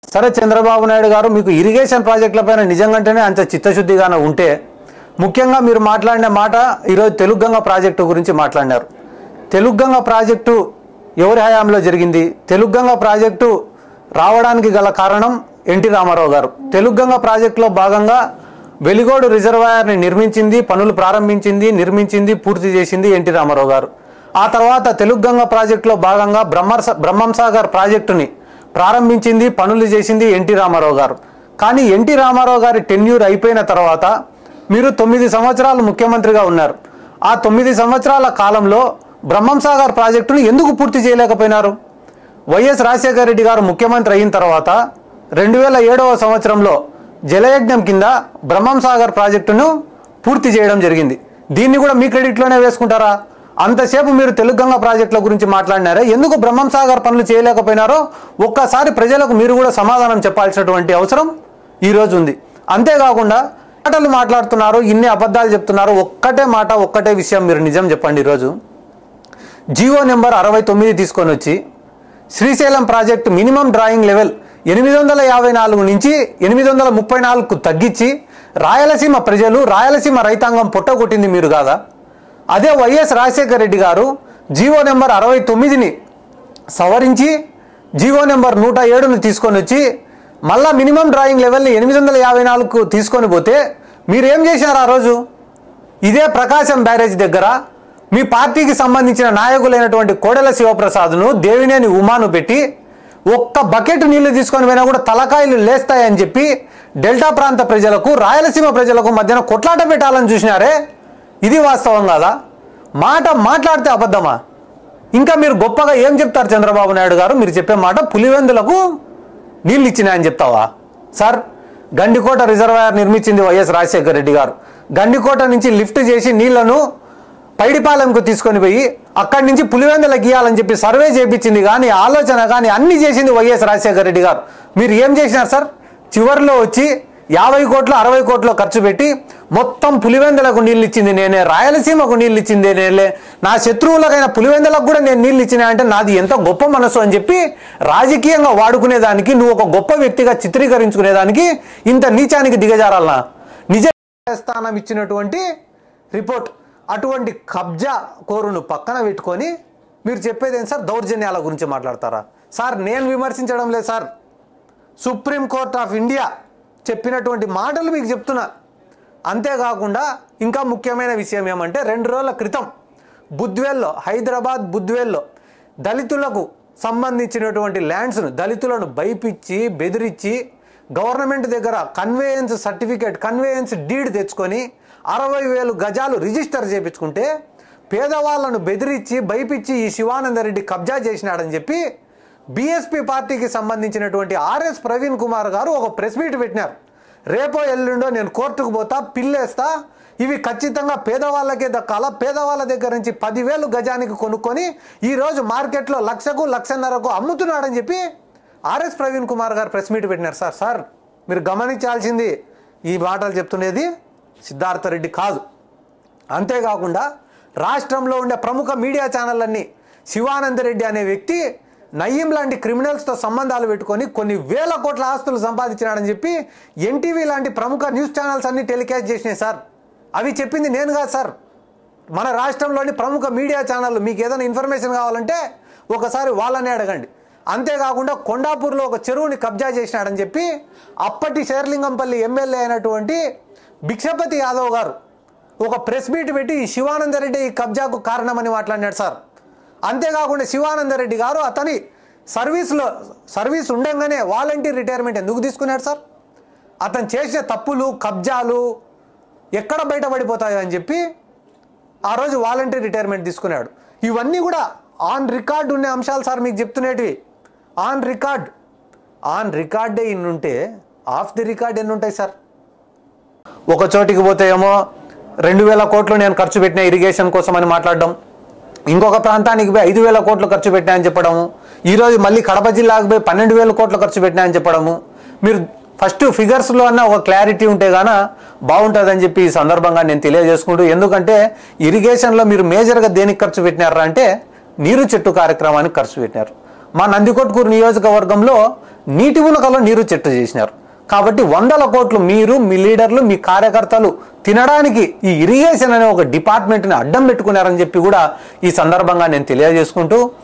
సరే చంద్రబాబు నాయుడు గారు మీకు ఇరిగేషన్ ప్రాజెక్టులపైన నిజంగానే అంత చిత్తశుద్ధిగానే ఉంటే ముఖ్యంగా మీరు మాట్లాడిన మాట ఈరోజు తెలుగంగ ప్రాజెక్టు గురించి మాట్లాడినారు తెలుగంగ ప్రాజెక్టు ఎవరి హయాంలో జరిగింది తెలుగంగ ప్రాజెక్టు రావడానికి గల కారణం ఎన్టీ రామారావు గారు తెలుగంగ ప్రాజెక్టులో భాగంగా వెలిగోడు రిజర్వాయర్ని నిర్మించింది పనులు ప్రారంభించింది నిర్మించింది పూర్తి చేసింది ఎన్టీ రామారావు గారు ఆ తర్వాత తెలుగంగ ప్రాజెక్టులో భాగంగా బ్రహ్మర్స బ్రహ్మంసాగర్ ప్రాజెక్టుని ప్రారంభించింది పనులు చేసింది ఎన్టీ రామారావు గారు కానీ ఎన్టీ రామారావు గారి టెన్యూర్ అయిపోయిన తర్వాత మీరు తొమ్మిది సంవత్సరాలు ముఖ్యమంత్రిగా ఉన్నారు ఆ తొమ్మిది సంవత్సరాల కాలంలో బ్రహ్మంసాగర్ ప్రాజెక్టును ఎందుకు పూర్తి చేయలేకపోయినారు వైఎస్ రాజశేఖర రెడ్డి గారు ముఖ్యమంత్రి అయిన తర్వాత రెండు వేల ఏడవ సంవత్సరంలో జలయజ్ఞం కింద బ్రహ్మంసాగర్ ప్రాజెక్టును పూర్తి చేయడం జరిగింది దీన్ని కూడా మీ క్రెడిట్లోనే వేసుకుంటారా అంతసేపు మీరు తెలుగంగ ప్రాజెక్టుల గురించి మాట్లాడినారే ఎందుకు బ్రహ్మంసాగర్ పనులు చేయలేకపోయినారో ఒక్కసారి ప్రజలకు మీరు కూడా సమాధానం చెప్పాల్సినటువంటి అవసరం ఈరోజు ఉంది అంతేకాకుండా మాటలు మాట్లాడుతున్నారు ఇన్ని అబద్ధాలు చెప్తున్నారు ఒక్కటే మాట ఒక్కటే విషయం మీరు నిజం చెప్పండి ఈరోజు జియో నెంబర్ అరవై తొమ్మిది తీసుకొని వచ్చి Srisailam project minimum drawing level ఎనిమిది వందల యాభై నాలుగు నుంచి ఎనిమిది వందల ముప్పై నాలుగుకు తగ్గించి రాయలసీమ ప్రజలు రాయలసీమ రైతాంగం పొట్టగొట్టింది మీరు కాదా అదే వైఎస్ రాజశేఖర రెడ్డి గారు జీవో నెంబర్ అరవై తొమ్మిదిని సవరించి జీవో నెంబర్ నూట ఏడును తీసుకొని వచ్చి మళ్ళా మినిమం డ్రాయింగ్ లెవెల్ని ఎనిమిది వందల యాభై నాలుగుకు తీసుకొని పోతే మీరు ఏం చేశారు ఆ రోజు ఇదే ప్రకాశం బ్యారేజ్ దగ్గర మీ పార్టీకి సంబంధించిన నాయకులైనటువంటి కోడెల శివప్రసాద్ను దేవినేని ఉమాను పెట్టి ఒక్క బకెట్ నీళ్లు తీసుకొని పోయినా కూడా తలకాయలు లేస్తాయని చెప్పి డెల్టా ప్రాంత ప్రజలకు రాయలసీమ ప్రజలకు మధ్యన కొట్లాట పెట్టాలని చూసినారే ఇది వాస్తవం కాదా మాట మాట్లాడితే అబద్ధమా ఇంకా మీరు గొప్పగా ఏం చెప్తారు చంద్రబాబు నాయుడు గారు మీరు చెప్పే మాట పులివెందులకు నీళ్ళు ఇచ్చినాయని చెప్తావా సార్ గండికోట రిజర్వాయర్ నిర్మించింది వైఎస్ రాజశేఖర రెడ్డి గారు గండికోట నుంచి లిఫ్ట్ చేసి నీళ్లను పైడిపాలెంకు తీసుకొని పోయి అక్కడి నుంచి పులివెందుల గీయాలని చెప్పి సర్వే చేయించింది కానీ ఆలోచన కానీ అన్ని చేసింది వైఎస్ రాజశేఖర రెడ్డి గారు మీరు ఏం చేసినారు సార్ చివరిలో వచ్చి యాభై కోట్లు అరవై కోట్లు ఖర్చు పెట్టి మొత్తం పులివెందులకు నీళ్ళు ఇచ్చింది నేనే రాయలసీమకు నీళ్ళు ఇచ్చింది నేనే నా శత్రువులకైన పులివెందులకు కూడా నేను నీళ్ళు ఇచ్చినా అంటే నాది ఎంత గొప్ప మనసు అని చెప్పి రాజకీయంగా వాడుకునేదానికి నువ్వు ఒక గొప్ప వ్యక్తిగా చిత్రీకరించుకునేదానికి ఇంత నీచానికి దిగజారాలనా నిజ స్థానం ఇచ్చినటువంటి రిపోర్ట్ అటువంటి కబ్జా కోరును పక్కన పెట్టుకొని మీరు చెప్పేది ఏంటి సార్ దౌర్జన్యాల గురించి మాట్లాడతారా సార్ నేను విమర్శించడం లేదు sir Supreme Court of India చెప్పినటువంటి మాటలు మీకు చెప్తున్నా అంతేకాకుండా ఇంకా ముఖ్యమైన విషయం ఏమంటే రెండు రోజుల క్రితం బుద్వేల్లో హైదరాబాద్ బుద్వేల్లో దళితులకు సంబంధించినటువంటి ల్యాండ్స్ను దళితులను భయపిచ్చి బెదిరించి గవర్నమెంట్ దగ్గర కన్వేయన్స్ సర్టిఫికేట్ కన్వేయన్స్ డీడ్ తెచ్చుకొని అరవై వేలు గజాలు రిజిస్టర్ చేయించుకుంటే పేదవాళ్లను బెదిరించి భయపిచ్చి ఈ శివానందరెడ్డి కబ్జా చేసినాడని చెప్పి బీఎస్పీ పార్టీకి సంబంధించినటువంటి ఆర్ఎస్ ప్రవీణ్ కుమార్ గారు ఒక ప్రెస్ మీట్ పెట్టినారు రేపో ఎల్లుండో నేను కోర్టుకు పోతా పిల్లేస్తా ఇవి ఖచ్చితంగా పేదవాళ్ళకే దక్కాల పేదవాళ్ళ దగ్గర నుంచి పదివేలు గజానికి కొనుక్కొని ఈరోజు మార్కెట్లో లక్షకు లక్షన్నరకు అమ్ముతున్నాడని చెప్పి ఆర్ఎస్ ప్రవీణ్ కుమార్ గారు ప్రెస్ మీట్ పెట్టినారు సార్ సార్ మీరు గమనించాల్సింది ఈ మాటలు చెప్తున్నది సిద్ధార్థ రెడ్డి కాదు అంతేకాకుండా రాష్ట్రంలో ఉండే ప్రముఖ మీడియా ఛానళ్ళన్నీ శివానందరెడ్డి అనే వ్యక్తి నయీం లాంటి క్రిమినల్స్తో సంబంధాలు పెట్టుకొని కొన్ని వేల కోట్ల ఆస్తులు సంపాదించినాడని చెప్పి ఎన్టీవీ లాంటి ప్రముఖ న్యూస్ ఛానల్స్ అన్ని టెలికాస్ట్ చేసినాయి సార్ అవి చెప్పింది నేను కాదు సార్ మన రాష్ట్రంలోని ప్రముఖ మీడియా ఛానళ్ళు మీకు ఏదైనా ఇన్ఫర్మేషన్ కావాలంటే ఒకసారి వాళ్ళని అడగండి అంతేకాకుండా కొండాపూర్లో ఒక చెరువుని కబ్జా చేసినాడని చెప్పి అప్పటి శేర్లింగంపల్లి ఎమ్మెల్యే అయినటువంటి భిక్షపతి యాదవ్ గారు ఒక ప్రెస్ మీట్ పెట్టి ఈ శివానందరెడ్డి ఈ కబ్జాకు కారణమని మాట్లాడినాడు సార్ అంతేకాకుండా శివానందరెడ్డి గారు అతని సర్వీస్లో సర్వీస్ ఉండంగానే వాలంటీర్ రిటైర్మెంట్ ఎందుకు తీసుకున్నాడు సార్ అతను చేసే తప్పులు కబ్జాలు ఎక్కడ బయటపడిపోతాయో అని చెప్పి ఆ రోజు వాలంటీర్ రిటైర్మెంట్ తీసుకున్నాడు ఇవన్నీ కూడా ఆన్ రికార్డ్ ఉండే అంశాలు సార్ మీకు చెప్తున్నటివి ఆన్ రికార్డ్ ఆన్ రికార్డే ఇన్ని ఉంటే ఆఫ్ ది రికార్డ్ ఎన్ని ఉంటాయి సార్ ఒక చోటికి పోతే ఏమో రెండు వేల కోట్లు నేను ఖర్చు పెట్టిన ఇరిగేషన్ కోసం అని మాట్లాడడం ఇంకొక ప్రాంతానికి పోయి ఐదు వేల కోట్లు ఖర్చు పెట్టినా అని చెప్పడము ఈరోజు మళ్ళీ కడప జిల్లాకు పోయి పన్నెండు వేల కోట్లు ఖర్చు పెట్టినా అని చెప్పడము మీరు ఫస్ట్ ఫిగర్స్లో అన్న ఒక క్లారిటీ ఉంటే గాన బాగుంటుందని చెప్పి ఈ సందర్భంగా నేను తెలియజేసుకుంటూ ఎందుకంటే ఇరిగేషన్లో మీరు మేజర్గా దేనికి ఖర్చు పెట్టినారా అంటే నీరు చెట్టు కార్యక్రమానికి ఖర్చు పెట్టినారు మా నందికొట్కూరు నియోజకవర్గంలో నీటి మునకలో నీరు చెట్టు చేసినారు కాబట్టి వందల కోట్లు మీరు మీ లీడర్లు మీ కార్యకర్తలు తినడానికి ఈ ఇరిగేషన్ అనే ఒక డిపార్ట్మెంట్ని అడ్డం పెట్టుకున్నారని చెప్పి కూడా ఈ సందర్భంగా నేను తెలియజేసుకుంటూ